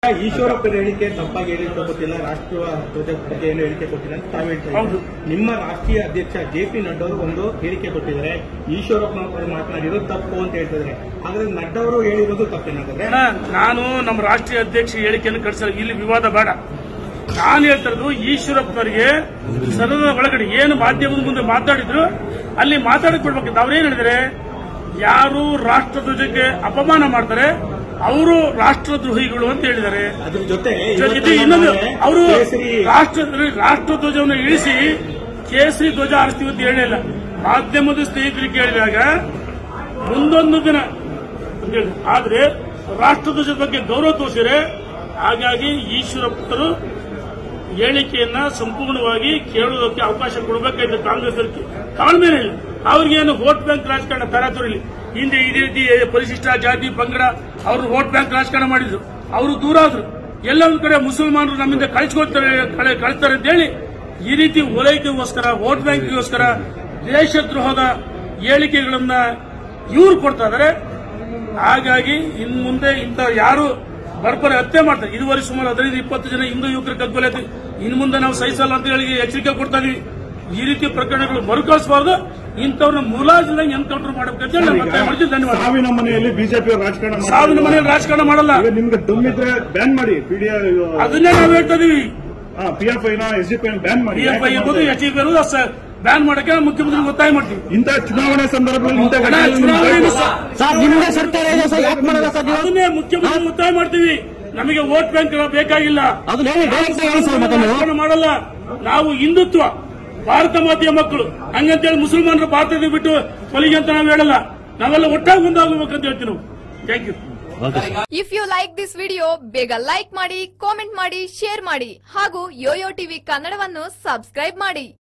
ಈಶ್ವರಪ್ಪನ ಹೇಳಿಕೆ ತಪ್ಪಾಗಿ ಹೇಳಿಕೆ ಗೊತ್ತಿಲ್ಲ ರಾಷ್ಟ್ರೀಯ ಧ್ವಜ ಬಗ್ಗೆ ಏನು ಹೇಳಿಕೆ ಕೊಟ್ಟಿಲ್ಲ ಅಂತ ತಾವು ಹೇಳ್ತಾ ಹೌದು. ಇದ್ದೀರಿ. ನಿಮ್ಮ ರಾಷ್ಟ್ರೀಯ ಅಧ್ಯಕ್ಷ ಜೆ ಪಿ ನಡ್ಡಾ ಅವರು ಒಂದು ಹೇಳಿಕೆ ಕೊಟ್ಟಿದ್ದಾರೆ ಈಶ್ವರಪ್ಪನವರು ಮಾತನಾಡಿರೋದು ತಪ್ಪು ಅಂತ ಹೇಳ್ತಿದ್ದಾರೆ ಹಾಗಾದ್ರೆ ನಡ್ಡಾ ಅವರು ಹೇಳಿರೋದು ತಪ್ಪೇನಾದ್ರೆ ಅಣ್ಣ, ನಾನು ನಮ್ಮ ರಾಷ್ಟ್ರೀಯ ಅಧ್ಯಕ್ಷ ಹೇಳಿಕೆಯನ್ನು ಕಳಿಸಿಲ್ಲ ಇಲ್ಲಿ ವಿವಾದ ಬೇಡ ನಾನು ಹೇಳ್ತಾ ಇರೋದು ಈಶ್ವರಪ್ಪನವರಿಗೆ ಸದನದ ಒಳಗಡೆ ಏನು ಮಾಧ್ಯಮದ ಮುಂದೆ ಮಾತಾಡಿದ್ರು ಅಲ್ಲಿ ಮಾತಾಡಕ್ ಬಿಡ್ಬೇಕಿತ್ತು ಅವ್ರೇನ್ ಹೇಳಿದ್ರೆ ಯಾರು ರಾಷ್ಟ್ರಧ್ವಜಕ್ಕೆ ಅಪಮಾನ ಮಾಡ್ತಾರೆ ಅವರು ರಾಷ್ಟ್ರದ್ರೋಹಿಗಳು ಅಂತ ಹೇಳಿದ್ದಾರೆ ಅದ್ರ ಜೊತೆ ಇದು ಇನ್ನೊಂದು ಅವರು ಕೇಸರಿ ರಾಷ್ಟ್ರ ರಾಷ್ಟ್ರಧ್ವಜವನ್ನು ಇಳಿಸಿ ಕೇಸರಿ ಧ್ವಜ ಹಾರಿಸ್ತೀವಿ ಅಂತ ಹೇಳಿಲ್ಲ ಮಾಧ್ಯಮದ ಸ್ನೇಹಿತರಿಗೆ ಕೇಳಿದಾಗ ಮುಂದೊಂದು ದಿನ ಅಂತ ಹೇಳಿದ್ರು. ಆದ್ರೆ ರಾಷ್ಟ್ರಧ್ವಜದ ಬಗ್ಗೆ ಗೌರವ ತೋರಿಸಿದ್ರೆ ಹಾಗಾಗಿ ಈಶ್ವರಪ್ಪರು ಹೇಳಿಕೆಯನ್ನ ಸಂಪೂರ್ಣವಾಗಿ ಕೇಳುವುದಕ್ಕೆ ಅವಕಾಶ ಕೊಡಬೇಕಾಯ್ತು ಕಾಂಗ್ರೆಸ್ ತಾಳ್ಮೆ ಇಲ್ಲ ಅವ್ರಿಗೇನು ವೋಟ್ ಬ್ಯಾಂಕ್ ರಾಜಕಾರಣ ತರ ತೋರಿಲಿ ಹಿಂದೆ ಇದೇ ರೀತಿ ಪರಿಶಿಷ್ಟ ಜಾತಿ ಪಂಗಡ ಅವರು ವೋಟ್ ಬ್ಯಾಂಕ್ ರಾಜಕಾರಣ ಮಾಡಿದ್ರು ಅವರು ದೂರ ಆದ್ರು ಎಲ್ಲ ಒಂದ್ ಕಡೆ ಮುಸಲ್ಮಾನರು ನಮ್ಮಿಂದ ಕಳಿಸ್ಕೊಳ್ತಾರೆ ಕಳೆ- ಕಳಿಸ್ತಾರೆ ಅಂತ ಹೇಳಿ ಈ ರೀತಿ ಓಲೈಕೆಗೋಸ್ಕರ ವೋಟ್ ಬ್ಯಾಂಕ್ಗೋಸ್ಕರ ದೇಶದ್ರೋಹದ ಹೇಳಿಕೆಗಳನ್ನ ಇವ್ರು ಕೊಡ್ತಾ ಇದಾರೆ ಹಾಗಾಗಿ ಇನ್ ಮುಂದೆ ಇಂಥ ಯಾರು ಬರ್ಬರ ಹತ್ಯೆ ಮಾಡ್ತಾರೆ ಇದುವರೆಗೆ ಸುಮಾರು ಹದಿನೈದು ಇಪ್ಪತ್ತು ಜನ ಹಿಂದೂ ಯುವಕರ ಕಗ್ಗೊಲೆ ಆಯ್ತು. ಇನ್ನು ಮುಂದೆ ನಾವು ಸಹಿಸಲ್ಲ ಅಂತ ಹೇಳಿ ಎಚ್ಚರಿಕೆ ಕೊಡ್ತಾ ಇದೀವಿ ಈ ರೀತಿ ಪ್ರಕರಣಗಳು ಮರುಕಳಿಸಬಾರ್ದು ಇಂಥವ್ರನ್ನ ಮುಲಾಜಿಲ್ಲ ಎನ್ಕೌಂಟರ್ ಮಾಡಬೇಕಂತ ಹೇಳಿ ನಾನು ಒತ್ತಾಯ ಮಾಡ್ತೀನಿ ಧನ್ಯವಾದ ಸಾವಿನ ಮನೆಯಲ್ಲಿ ಬಿಜೆಪಿ ರಾಜಕಾರಣ ಮಾಡ್ತಾ ಸಾವಿನ ಇದ್ದಾರೆ. ಮನೆಯಲ್ಲಿ ರಾಜಕಾರಣ ಮಾಡಲ್ಲ ಈಗ ನಿಮ್ಗೆ ದಮ್ಮಿದ್ರೆ ಬ್ಯಾನ್ ಮಾಡಿ ಪಿಡಿಐ ಅದನ್ನೇ ನಾವು ಹೇಳ್ತಾ ಇದೀವಿ ಪಿಎಫ್ಐ ನ ಎಸ್ ಡಿ ಪಿ ಬ್ಯಾನ್ ಮಾಡಿ ಪಿಎಫ್ಐ ಇರ್ಬೋದು ಎಚ್ ಡಿ ಇರ್ಬೋದು ಬ್ಯಾನ್ ಮಾಡಕ್ಕೆ ಮುಖ್ಯಮಂತ್ರಿ ಒತ್ತಾಯ ಮಾಡ್ತೀವಿ ಇಂಥ ಚುನಾವಣೆ ಸಂದರ್ಭದಲ್ಲಿ ಇಂಥ ಅಣ್ಣ, ಘಟನೆಗಳು ಚುನಾವಣೆಯನ್ನು ನಿಮ್ಗೆ- ಸ- ಸರ್ ನಿಮ್ದೇ ಸರ್ಕಾರ ಇದೆ ಸರ್ ಯಾಕೆ ಮಾಡಲ್ಲ ಸರ್ ನೀವು ಅದನ್ನೇ ಮುಖ್ಯಮಂತ್ರಿ ಒತ್ತಾಯ ಮಾಡ್ತೀವಿ ನಮಗೆ ವೋಟ್ ಬ್ಯಾಂಕ್ ಬೇಕಾಗಿಲ್ಲ ಅದನ್ನ ಹೇಳಿ ಡೈರೆಕ್ಟ್ ಹೇಳಿ ಸರ್ ಮತ್ತೆ ನೀವು ರಾಜಕಾರಣ ಮಾಡಲ್ಲ ನಾವು ಹಿಂದುತ್ವ ಭಾರತ ಮಾತೆಯ ಮಕ್ಕಳು ಹಂಗಂತೇಳಿ ಮುಸಲ್ಮಾನರು ಭಾರತದ ಬಿಟ್ಟು ಕೊಲಿಗೆ ಅಂತ ನಾವು ಹೇಳಲ್ಲ ನಾವೆಲ್ಲ ಒಟ್ಟಾಗಿ ಒಂದಾಗಬೇಕಂತ ಹೇಳ್ತೀವಿ ನಾವು thank you if you like this video ಬೇಗ ಲೈಕ್ ಮಾಡಿ ಕಾಮೆಂಟ್ ಮಾಡಿ ಶೇರ್ ಮಾಡಿ ಹಾಗೂ ಯೋಯೋ ಟಿವಿ ಕನ್ನಡವನ್ನು ಸಬ್ಸ್ಕ್ರೈಬ್ ಮಾಡಿ